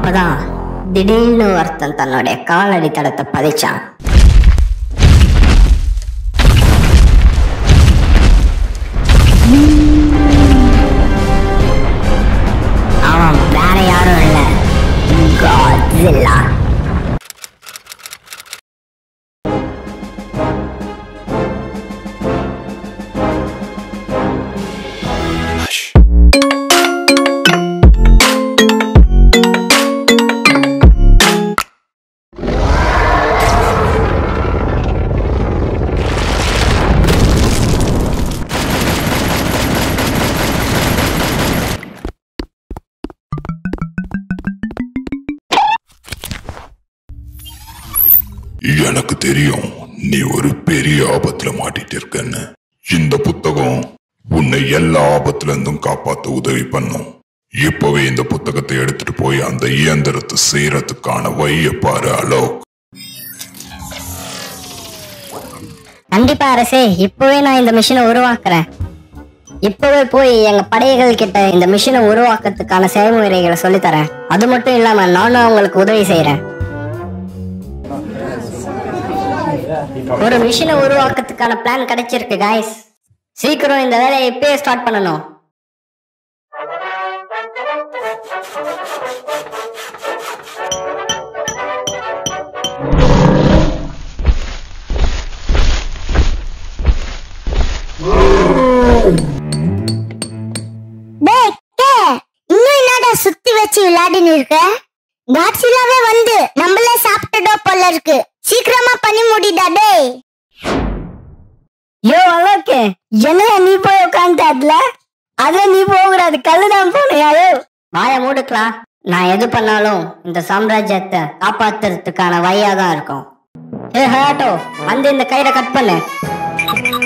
அப்பதான் திடீர்னு ஒருத்தன் தன்னுடைய காலடி தடத்தை பதிச்சான் அவன் வேற யாரும் இல்ல காட்ஸில்லா எனக்கு தெரியும் நீ ஒரு பெரிய ஆபத்துல மாட்டிட்டு இருக்கன்னு இந்த புத்தகம் உன்னை எல்லா ஆபத்துல இருந்தும் காப்பாத்த உதவி பண்ணும் இப்பவே இந்த புத்தகத்தை எடுத்துட்டு போய் அந்த இயந்திரத்தை செய்யறதுக்கான வழிய பாரு அலோக் கண்டிப்பா அரசே இப்பவே நான் இந்த மிஷினை உருவாக்குறேன் இப்பவே போய் எங்க படைகள் கிட்ட இந்த மிஷினை உருவாக்கத்துக்கான செயல்முறைகளை சொல்லித் தரேன் அது மட்டும் இல்லாம நானும் அவங்களுக்கு உதவி செய்யறேன் ஒரு மிஷினை உருவாக்கத்துக்கான பிளான் கிடைச்சிருக்கு காய்ஸ் சீக்கிரம் இந்த வேலையை இப்பயே ஸ்டார்ட் பண்ணணும் டேய் கே இன்னும் என்னடா சுத்தி வச்சு விளையாடின்னு இருக்க காட்சிலாவே வந்து நம்மளே சாப்பிட்டுடோ போல இருக்கு சீக்கிரமா பண்ணி முடிடா டேய் யோ அலோக்கு என்ன நீ போய் உட்காந்து அதுல அதுல நீ போகக்கூடாது கல்லுதான் போகணும் யாரு வாய மூடுக்கலாம் நான் எது பண்ணாலும் இந்த சாம்ராஜ்யத்தை காப்பாத்துறதுக்கான வழியா தான் இருக்கும் ஏ ஹாட்டோ வந்து இந்த கயிறை கட் பண்ணு